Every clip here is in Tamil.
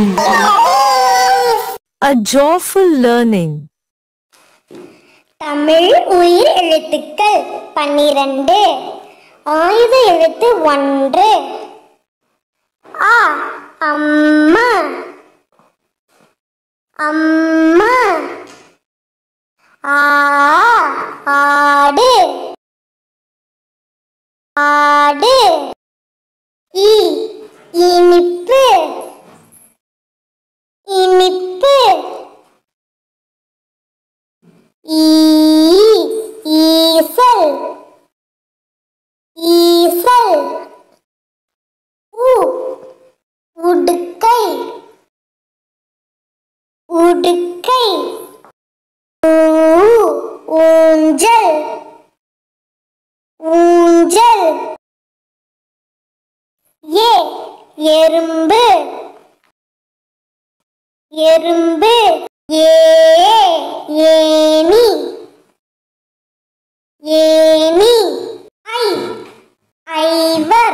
A joyful learning. தமிழ் உயிர் எழுத்துக்கள் பன்னிரண்டு ஆயுத எழுத்து ஒன்று ஆ அம்மா அம்மா ஆ ஆடு ஆடு இ இனிப்பு இனிப்பு ஈ ஈசல் ஈசல் உ உடுக்கை உடுக்கை ஊ ஊஞ்சல் ஊஞ்சல் ஏ எறும்பு எறும்பு ஏ ஏனி ஏனி ஐ ஐவர்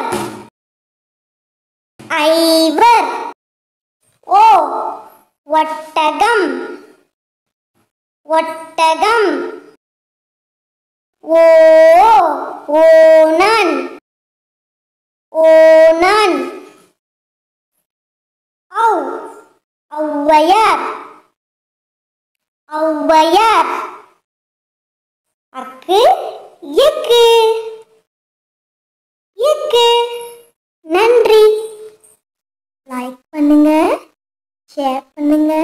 ஐவர் ஓ ஒட்டகம் ஒட்டகம் ஓ ஓணன் ஓணன் ஔ ஔவையார் ஔவையார் அக்கு எக்கு எக்கு நன்றி லைக் பண்ணுங்க ஷேர் பண்ணுங்க